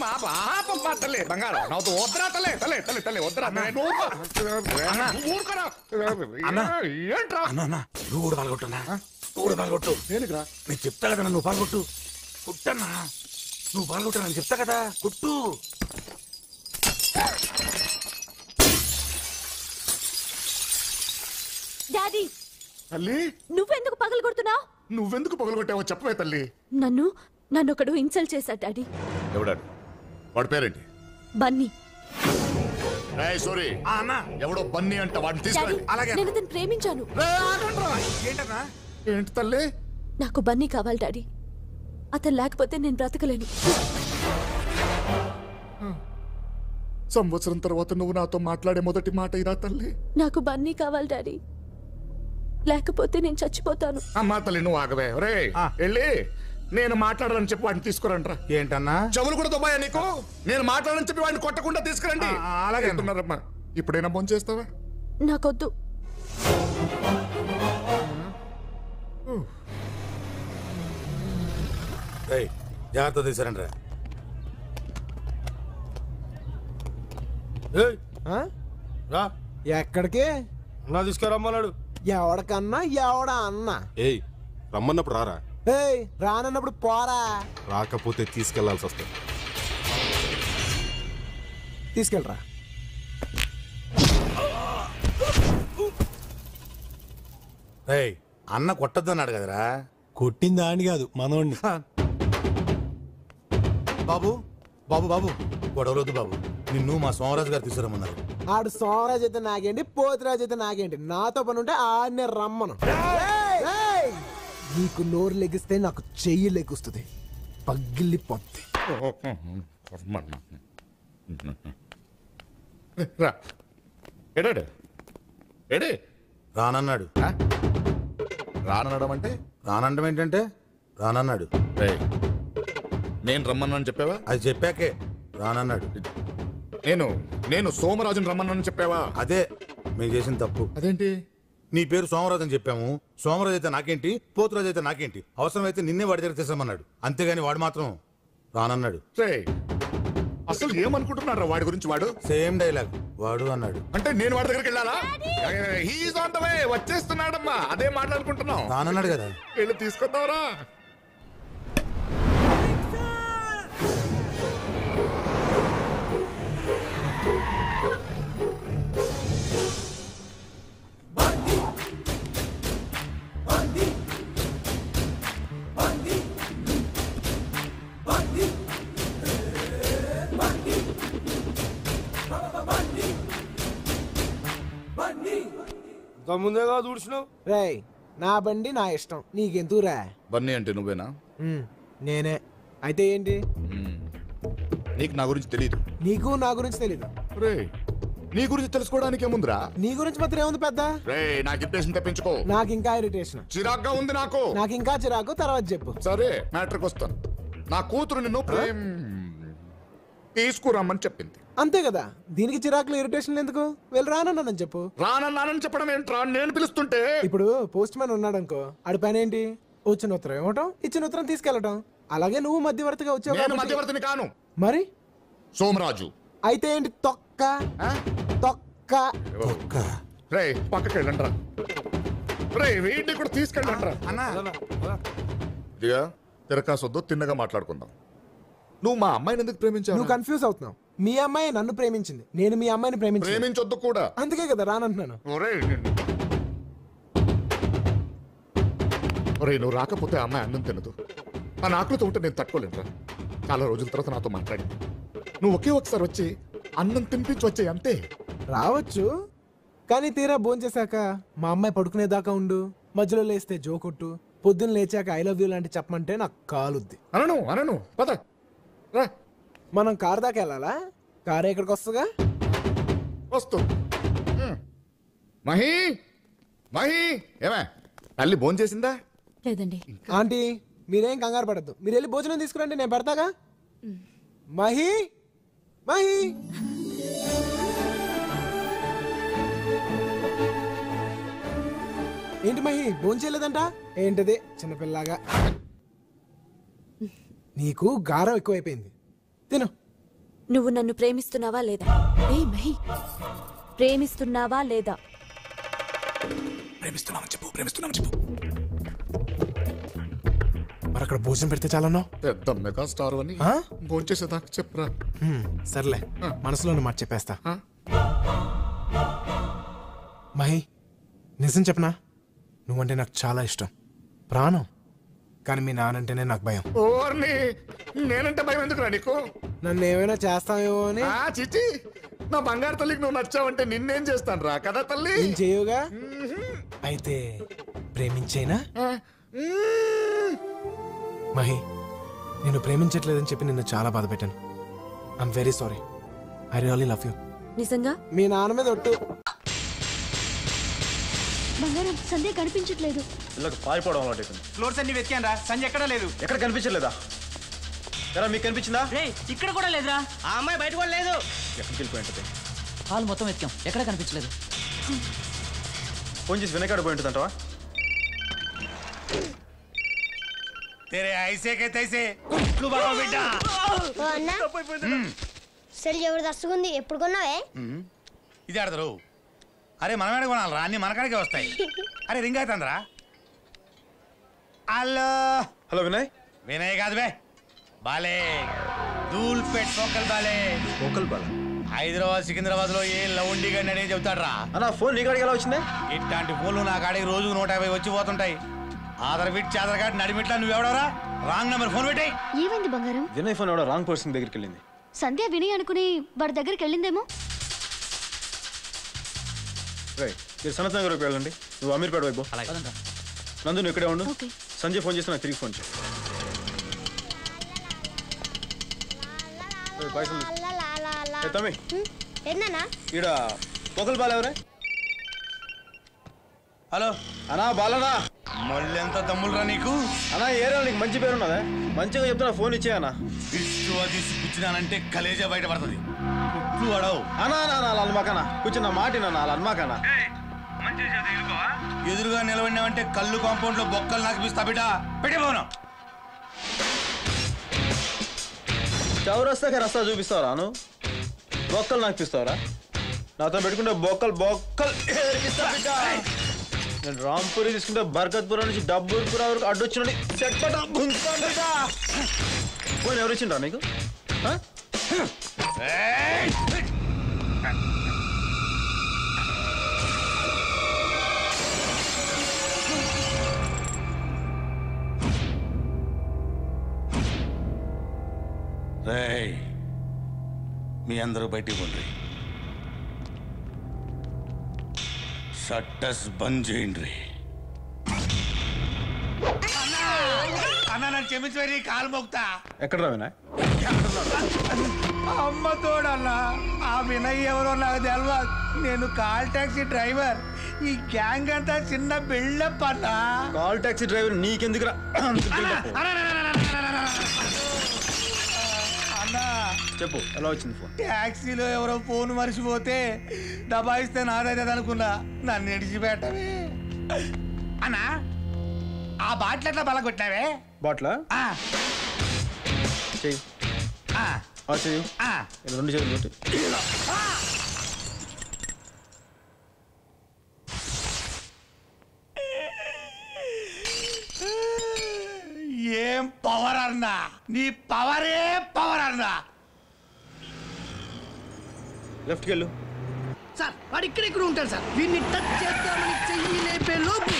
ఆపమ్మా ఆపమ్మా తల్లి బంగారం నవ్వుతూ వద్దరా తల్లి తల్లి తల్లి తల్లి వద్దరా నువ్వు నువ్వు ఊరుకోరా అన్నా. ఏంట్రా అన్న అన్న నువ్వు కూడా పాల్గొట్టున్నా నువ్వు కూడా పాల్గొట్టు దేనికిరా నేను చెప్తా కదా నువ్వు పాల్గొట్టు కుట్టన్నా నువ్వు పాల్గొట్టా నేను చెప్తా కదా కుట్టు డాడీ తల్లి నువ్వెందుకు పగలు కొడుతున్నావు నువ్వెందుకు పగలగొట్టావో చెప్పవే తల్లి నన్ను నన్ను ఒకడు ఇన్సల్ట్ చేశాడు డాడీ ఎవడాడు వాడి పేరేంటి బన్నీ ఏయ్ సారీ ఆ, అన్న ఎవడో బన్నీ అంట వాడిని డాడీ తీసుకురండి అలాగే. నేను అతను ప్రేమించాను ఏంటన్నా ఏంటి తల్లి నాకు బన్నీ కావాలి డాడీ అతను లేకపోతే నేను బ్రతకలేను సంవత్సరం తర్వాత నువ్వు నాతో మాట్లాడే మొదటి మాట ఇరా తల్లి నాకు బన్నీ కావాలి డాడీ లేకపోతే నేను చచ్చిపోతాను అమ్మా తల్లి నువ్వు ఆగవే రే ఆ. వెళ్ళి నేను మాట్లాడాలని చెప్పి వాడిని తీసుకురండి ఏంటన్నా చెవులు కూడా దుబాయా నీకు నేను మాట్లాడని చెప్పి వాడిని కొట్టకుండా తీసుకురండి ఆ, ఆ, అలాగే అన్న. అంటున్నారమ్మా ఇప్పుడైనా బొందు చేస్తావా నాకొద్దు ఏయ్, జాగ్రత్త తీసారండి రా ఏయ్, ఆ? రా ఎక్కడికి నా తీసుకురమ్మన్నాడు ఎవడికన్నా ఎవడా అన్న ఏయ్ రమ్మన్నప్పుడు రారా ఏయ్ రానన్నప్పుడు పోరా రాకపోతే తీసుకెళ్లాల్సి వస్తుంది తీసుకెళ్ళరా ఏయ్ అన్న కొట్టద్దన్నాడు కదరా కొట్టింది దాని కాదు మనోడిని బాబు బాబు బాబు గొడవలొద్దు బాబు నిన్ను మా సోమరాజు గారు తీసుకురమ్మన్నారు ఆడు సోమరాజు అయితే నాకేంటి పోతురాజు అయితే నాకేంటి నాతో పని ఉంటే ఆడనే రమ్మను ఏయ్! నీకు నోరు లెగిస్తే నాకు చెయ్యి లెగుస్తుంది పగిలి పొత్తి రా ఎడాడు ఎడే రానన్నాడు రానడం అంటే రానండం ఏంటంటే రానన్నాడు రేయ్, నేను రమ్మన్నాను చెప్పావా అది చెప్పాకే రానన్నాడు నేను నేను సోమరాజుని రమ్మన్నాను చెప్పావా అదే మేము చేసిన తప్పు అదేంటి నీ పేరు సోమరాజు అని చెప్పాము సోమరాజు అయితే నాకేంటి పోతురాజు అయితే నాకేంటి అవసరమైతే నిన్నే వాడి దగ్గర తెస్తామన్నాడు అంతేగాని వాడు మాత్రం రానన్నాడు రే అసలు ఏమనుకుంటున్నారా వాడి గురించి వాడు సేమ్ డైలాగ్ వాడు అన్నాడు అంటే నేను వాడి దగ్గరికి వెళ్ళాలా హీఈస్ ఆన్ ద వే వచ్చేస్తున్నాడమ్మా అదే మాట్లాడుకుంటున్నాం రానన్నాడు కదా వెళ్ళి తీసుకొద్దావరా ముందేగా చూసినావు రేయ్ నా బండి నా ఇష్టం నీకెందుకురా బన్నీ అంటే నువ్వేనా ఉమ్, నేనే అయితే ఏంటి నీకు నా గురించి తెలియదు నీకు నా గురించి తెలీదు రే నీ గురించి తెలుసుకోవడానికి ఏముందిరా నీ గురించి మాత్రం ఏముంది పెద్ద రే నాకు ఇంప్రెషన్ తెప్పించుకో నాకు ఇంకా ఇరిటేషన్ చిరాగ్గా ఉంది నాకు నాకు ఇంకా చిరాకు తర్వాత చెప్పు సరే మ్యాటర్కి వస్తాను నా కూతురు నిన్ను ప్రేమ్ తీసుకురమ్మని చెప్పింది అంతే కదా దీనికి చిరాకులు ఇరిటేషన్ ఎందుకు వెళ్ళి రానన్నానని చెప్పు రానన్నానని చెప్పడం ఏంట్రా నేను పిలుస్తుంటే ఇప్పుడు పోస్ట్ మ్యాన్ ఉన్నాడు అనుకో ఆడి పని ఏంటి వచ్చిన ఉత్తరం ఇవ్వటం ఇచ్చిన ఉత్తరం తీసుకెళ్ళటం అలాగే నువ్వు మధ్యవర్తిగా వచ్చావు నేను కాబట్టి- మధ్యవర్తిని కాను మరి సోమరాజు అయితే ఏంటి తొక్క ఆ? తొక్క ఒక్క రే పక్కకి వెళ్ళండి రా రే వీటిని కూడా తీసుకెళ్ళండి రా అన్నా ఇదిగా తిరకాసొద్దు తిన్నగా మాట్లాడుకుందాం నువ్వు మా అమ్మాయిని ఎందుకు ప్రేమించావు నువ్వు కన్ఫ్యూజ్ అవుతున్నావు మీ అమ్మాయి నన్ను ప్రేమించింది నేను మీ అమ్మాయిని ప్రేమించింది ప్రేమించొద్దు కూడా అందుకే కదా రానంటున్నాను ఒరేయ్ నిన్ను- ఒరేయ్ నువ్వు రాకపోతే ఆ అమ్మాయి అన్నం తినదు ఆ నాకులతో ఉంటే నేను తట్టుకోలేనురా చాలా రోజుల తర్వాత నాతో మాట్లాడింది నువ్వు ఒకే ఒకసారి వచ్చి అన్నం తినిపించి వచ్చే అంతే రావచ్చు కానీ తీరా భోంచేశాక మా అమ్మాయి పడుకునేదాకా ఉండు మధ్యలో లేస్తే జోకొట్టు పొద్దున్న లేచాక ఐ లవ్ యూ లాంటి చెప్పమంటే నాకు కాలుద్ది అనను అనను పద రా మనం కార్ దాకా వెళ్ళాలా కార్ ఎక్కడికి వస్తుందిగా వస్తుంది హ్మ్. మహి మహి ఏమే తల్లి భోంచేసిందా లేదండి ఆంటీ మీరేం కంగారు పడద్దు మీరు వెళ్ళి భోజనం తీసుకురండి నేను పెడతాగా మహి మహి ఏంటి మహి భోంచేయలేదంట ఏంటిది చిన్నపిల్లగా నీకు గారం ఎక్కువైపోయింది తిను నువ్వు నన్ను ప్రేమిస్తున్నావా లేదా ఏ మహి ప్రేమిస్తున్నావా లేదా మరి అక్కడ భోజనం పెడితే చాలన్నావు పెద్ద మెగా స్టార్ అని ఆ? భోంచేసేదాకా చెప్పరా హ్మ్, సర్లే మనసులోని మాట చెప్పేస్తా ఆ? మహి నిజం చెప్పనా నువ్వంటే నాకు చాలా ఇష్టం ప్రాణం కానీ మీ నానంటేనే నాకు భయం ఓర్ని నేనంటే భయం ఎందుకురా నీకు నన్ను ఏమైనా చేస్తామేమో అని ఆ చిచి నా బంగారు తల్లికి నువ్వు నచ్చావంటే నిన్నేం చేస్తాను రా కదా తల్లి నేను చేయవుగా అయితే ప్రేమించేనా ఆ, మ్మ్. మహి నేను ప్రేమించట్లేదని చెప్పి నిన్ను చాలా బాధ పెట్టాను I'm very sorry I really love you నిజంగా మీ నాన్న మీద ఒట్టు బంగారం సంధ్య కనిపించట్లేదు ఇళ్ళకి పారిపోవడం అలవాటు ఫ్లోర్స్ అన్ని వెతికాను రా సంజయ్ ఎక్కడా లేదు ఎక్కడ కనిపించలేదా ఎరా మీకు కనిపించిందా రే ఇక్కడ కూడా లేదురా ఆ అమ్మాయి బయట కూడా లేదు ఎక్కడికి వెళ్ళిపోయి ఉంటుంది హాల్ మొత్తం వెతికాం ఎక్కడ కనిపించలేదు ఫోన్ చేసి వెనకాడ పోయి ఉంటుందంటవా तेरे ऐसे के तैसे ఓ అన్న సెల్ జబర్దస్త్ ఉంది ఎప్పుడు కొన్నావే ఇది ఆడతారు అరే మనం ఏడ కొనాలరా అన్ని మనకాడికే వస్తాయి అరే రింగ్ అవుతుందిరా హలో హలో వినయ్ వినయ్ కాదు బే బాలే దూల్ పెట్ సోకల్ బాలే ఓకల్ బాల హైదరాబాద్ సికింద్రాబాద్ లో ఏ లౌండి గండి అనేది చెబుతాడు రా అన్న ఫోన్ నీ కాడికి ఎలా వచ్చింది ఇట్లాంటి ఫోన్లు నా కాడికి రోజు నూట యాభై వచ్చి పోతుంటాయి ఆధార్ బిట్ ఆధార్ కార్డు నడిమిట్లా నువ్వెవడవరా రాంగ్ నెంబర్ ఫోన్ పెట్టాయి ఏమైంది బంగారం వినయ్ ఫోన్ ఎవడో రాంగ్ పర్సన్ దగ్గరికి వెళ్ళింది సంధ్య వినయ్ అనుకుని వాడి దగ్గరికి వెళ్ళిందేమో రైట్ మీరు సనత్ నగర్కి వెళ్ళండి నువ్వు అమీర్పేట వైపు నందు నువ్వు ఇక్కడే ఉండు ఓకే. సంజయ్ ఫోన్ చేస్తే నాకు తిరిగి ఫోన్ చేయి ఏయ్, బాయ్ సంజయ్. ఏ తమ్మి ఏందన్నా ఈడ ఒకల్ బాల ఎవరే హలో అనా బాలనా మళ్ళీ ఎంత తమ్ముళ్ళరా నీకు అన్నా ఏరియా నీకు మంచి పేరు ఉన్నదే మంచిగా చెప్తున్నా ఫోన్ ఇచ్చే అన్న ఇష్టు అది పుచ్చినానంటే కలేజా బయటపడుతుంది కుట్లు అడవు అనా అనా అలా అన్మాకనా కూర్చున్న మాట నా అలా అన్మాకనా ఎదురుగా నిలబడినావంటే కళ్ళు కాంపౌండ్ లో బొక్కలు నాకు పిస్తా బిడ్డ పెట్టిపోను చౌరస్తాకి రస్తా చూపిస్తావరా నువ్వు బొక్కలు నాకు పిస్తావరా నాతో పెట్టుకుంటే బొక్కలు బొక్కలు ఏరిపిస్తా బిడ్డ. నేను రాంపూరి తీసుకుంటే బర్కత్పురం నుంచి డబ్బుల్పురా వరకు అడ్డొచ్చినండి సెట్ పట్ట గుంజుతాను బిడ్డ. పోనీ ఎవరు ఇచ్చిండ్రా నీకు ఆ? రేయ్ మీ అందరూ బయటికి పోండి షట్టస్ బంద్ చేయండి అన్న నన్ను క్షమించి కాలు మోగుతా ఎక్కడ రా వినాయ్ అమ్మ తోడన్నా ఆ వినయ్ ఎవరో నాకు తెలియదు నేను కాల్ టాక్సీ డ్రైవర్ ఈ గ్యాంగ్ అంతా చిన్న బిల్డప్ అన్నా కాల్ టాక్సీ డ్రైవర్ నీకెందుకురా అంత build-up? అన్నా చెప్పు ఎలా వచ్చింది ఫోన్ ట్యాక్సీలో ఎవరో ఫోన్ మరిచిపోతే దబాయిస్తే నాదైతే అనుకున్నా నన్ను విడిచిపెట్టవే అన్నా ఆ బాటిల్ ఎట్లా బలగొట్టావే బాట్లా ఆ, చెయ్యి ఆ, ఆ చెయ్యి ఆ. ఇలా రెండు చేతులు పెట్టి ఏం పవర్ అన్నా నీ పవరే పవర్ అన్నా లెఫ్ట్కి వెళ్ళు సార్ వాడు ఇక్కడ ఇక్కడ ఉంటాడు సార్ వీడిని టచ్ చేద్దామని చెయ్యి లేపే లోపు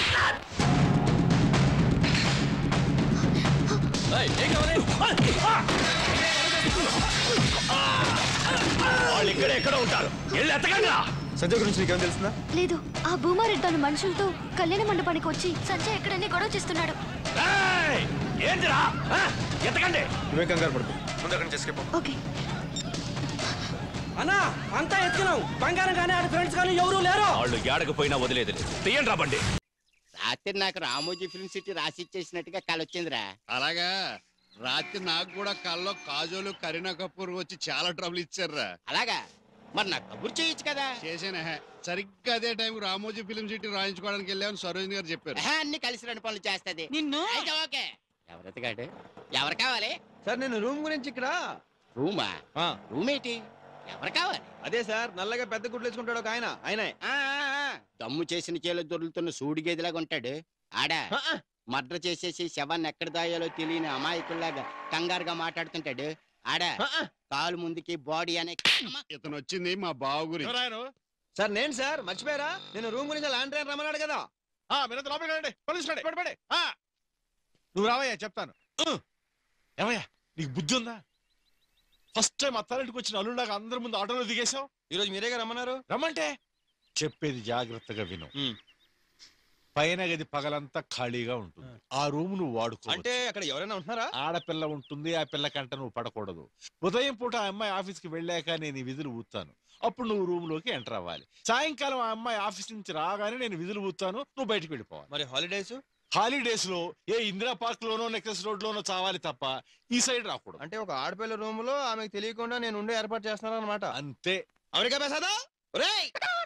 వాళ్ళు ఇక్కడ ఎక్కడ ఉంటారు వెళ్ళి ఎత్తకండి సంజయ్ గురించి నీకేం తెలిసిందా లేదు ఆ భూమారెడ్డి తన మనుషులతో కళ్యాణ మండపానికి వచ్చి సంజయ్ ఎక్కడనే గొడవ చేస్తున్నాడు ఏంటిరా ఆ? ఎత్తకండి నువ్వే కంగారు పడుకో ముందు అక్కడి నుంచి escape అవ్వు. ఓకే అన్నా అంతా ఎత్తుకున్నాం బంగారం కానీ ఆడ ఫ్రెండ్స్ కానీ ఎవరు లేరు వాళ్ళు ఏడకపోయినా వదిలేదు తీయండి రా బండి రాత్రి నాకు రామోజీ ఫిల్మ్ సిటీ రాసి ఇచ్చేసినట్టుగా కలొచ్చిందిరా అలాగా రాత్రి నాకు కూడా కల్లో కాజోలు కరీనా కపూర్ వచ్చి చాలా ట్రబుల్ ఇచ్చారురా అలాగా మరి నాకు కబుర్ చేయొచ్చు కదా చేసేనే సరిగ్గా అదే టైం రామోజీ ఫిల్మ్ సిటీ రాయించుకోవడానికి వెళ్ళామని సరోజిని గారు చెప్పారు ఆహా, అన్ని కలిసి రెండు పనులు చేస్తది నిన్ను అయితే ఓకే ఎవరెత్తగాడు ఎవరు కావాలి సార్ నేను రూమ్ గురించి ఇక్కడ రూమా రూమ్ ఏంటి ఎవరు కావాలి అదే సార్ నల్లగా పెద్ద గుడ్లు వేసుకుంటాడు ఒక ఆయన ఆయనే ఆ, ఆ, ఆ. దమ్ము చేసిన చేలు దొరుకుతున్న సూడి గేదిలాగా ఉంటాడు ఆడా మర్డర్ చేసేసి శవాన్ని ఎక్కడ దాయాలో తెలియని అమాయకుల్లాగా కంగారుగా మాట్లాడుతుంటాడు ఆడా కాలు ముందుకి బాడీ అనే ఇతను వచ్చింది మా బావ గురించి సార్ నేను సార్ మర్చిపోయారా నేను రూమ్ గురించి ల్యాండ్ ట్రైన్ రమ్మన్నాడు కదా మీరంతా లోపలికి రండి పోలీసు రండి పడి పడి ఆ, నువ్వు రావయ్యా చెప్తాను ఉ. ఏమయ్యా నీకు బుద్ధి ఉందా ఫస్ట్ టైం అత్తారింటికి వచ్చిన అల్లుళ్ళగా అందరి ముందు ఆటోలో దిగేశావు ఈరోజు మీరేగా రమ్మన్నారు రమ్మంటే చెప్పేది జాగ్రత్తగా విను పైన గది పగలంతా ఖాళీగా ఉంటుంది ఆ రూమ్ నువ్వు వాడుకో అంటే అక్కడ ఎవరైనా ఉంటున్నారా ఆడపిల్ల ఉంటుంది ఆ పిల్ల కంట నువ్వు పడకూడదు ఉదయం పూట ఆ అమ్మాయి ఆఫీస్కి వెళ్ళాక నేను ఈ విధులు ఊతాను అప్పుడు నువ్వు రూమ్ లోకి ఎంటర్ అవ్వాలి సాయంకాలం ఆ అమ్మాయి ఆఫీస్ నుంచి రాగానే నేను విధులు ఊతాను నువ్వు బయటకు వెళ్ళిపోవాలి మరి హాలిడేస్ హాలిడేస్ లో ఏ ఇందిరా పార్క్ లోనో నెక్లెస్ రోడ్ లోనో చావాలి తప్ప ఈ సైడ్ రాకూడదు అంటే ఒక ఆడపిల్ల రూమ్ లో ఆమెకు తెలియకుండా నేను ఉండే ఏర్పాటు చేస్తున్నాను అనమాట అంతే అమెరికా పేసాదా ఒరేయ్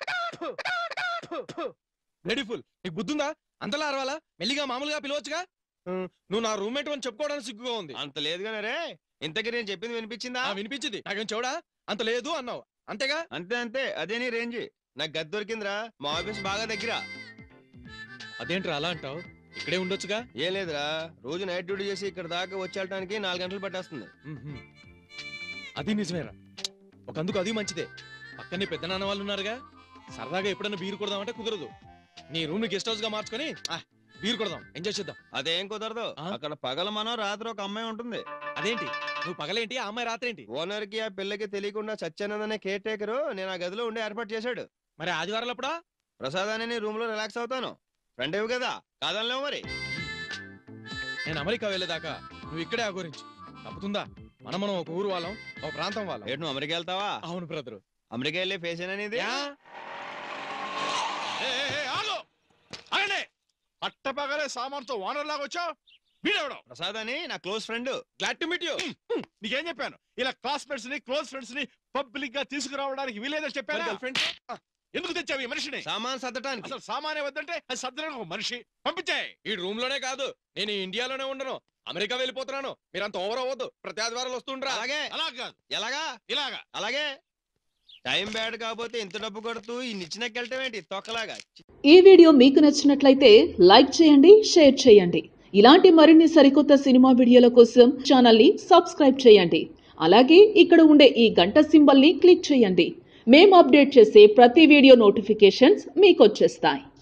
బ్యూటిఫుల్ నీకు బుద్ధుందా అంతలా అరవాలా మెల్లిగా మామూలుగా పిలవచ్చుగా ఉమ్, నువ్వు నా రూమ్మేట్ అని చెప్పుకోవడానికి సిగ్గుగా ఉంది అంత లేదుగానే రే ఇంతకీ నేను చెప్పింది వినిపించిందా వినిపించింది నాకేం చూడా అంత లేదు అన్నావు అంతేగా అంతే అంతే అదే నీ రేంజ్ నాకు గది దొరికిందిరా మా ఆఫీస్ బాగా దగ్గర అదేంట్రా అలా అంటావు ఇక్కడే ఉండొచ్చుగా ఏం లేదురా రోజు నైట్ డ్యూటీ చేసి ఇక్కడ దాకా వచ్చేయడానికి నాలుగు గంటలు పట్టేస్తుంది అది నిజమేరా ఒక అందుకు అది మంచిదే పక్కనే పెద్ద నాన్న వాళ్ళు ఉన్నారుగా సరదాగా ఎప్పుడైనా బీరు కొడదామంటే కుదరదు నీ రూమ్ ని గెస్ట్ హౌస్ గా మార్చుకొని ఆ, బీరు కొడదాం ఎంజాయ్ చేద్దాం అదేం కుదరదు అక్కడ పగల మనం రాత్రి ఒక అమ్మాయి ఉంటుంది అదేంటి నువ్వు పగలేంటి ఆ అమ్మాయి రాత్రి ఏంటి ఓనర్ కి ఆ పిల్లకి తెలియకుండా సత్యానందనే కేర్ టేకర్ నేను ఆ గదిలో ఉండే ఏర్పాటు చేశాడు మరి ఆదివారాలు అప్పుడా ప్రసాదాన్ని నీ రూమ్ లో రిలాక్స్ అవుతాను ఫ్రెండ్ ఇవి కదా కాదనలేవు మరి నేను అమెరికా వెళ్ళేదాకా నువ్వు ఇక్కడే ఆ గురించి తప్పుతుందా మనం మనం ఒక ఊరు వాళ్ళం ఒక ప్రాంతం వాళ్ళం నువ్వు అమెరికా వెళ్తావా అవును బ్రదర్ అమెరికా వెళ్ళే ఫేస్ అనేది ఆగండి పట్టపగలే సామాన్తో ఓనర్ లాగా వచ్చావు వీడెవడో ప్రసాద్ అని నా close friend glad to meet you నీకేం చెప్పాను ఇలా క్లాస్మేట్స్ ని క్లోజ్ ఫ్రెండ్స్ ని పబ్లిక్ గా తీసుకురావడానికి వీలేదని చెప్పాను మరి girlfriend? ఎందుకు తెచ్చావు ఈ మనిషిని సామాన్ సర్దటానికి అసలు సామానే వద్దంటే అది సర్దడానికి ఒక మనిషి పంపించాయి ఈ రూమ్ లోనే కాదు నేను ఇండియాలోనే ఉండను అమెరికా వెళ్ళిపోతున్నాను మీరంత ఓవర్ అవ్వద్దు ప్రతి ఆదివారం వస్తుండ్రా అలాగే అలా కాదు ఎలాగా ఇలాగా అలాగే టైం బ్యాడ్ కాకపోతే ఇంత డబ్బు కొడుతూ ఈ నిచ్చినకెళ్ళటం ఏంటి తొక్కలాగా ఈ వీడియో మీకు నచ్చినట్లయితే లైక్ చేయండి షేర్ చేయండి ఇలాంటి మరిన్ని సరికొత్త సినిమా వీడియోల కోసం ఛానల్ని సబ్స్క్రైబ్ చేయండి అలాగే ఇక్కడ ఉండే ఈ గంట సింబల్ని క్లిక్ చేయండి మేము అప్డేట్ చేసే ప్రతి వీడియో నోటిఫికేషన్స్ మీకు వచ్చేస్తాయి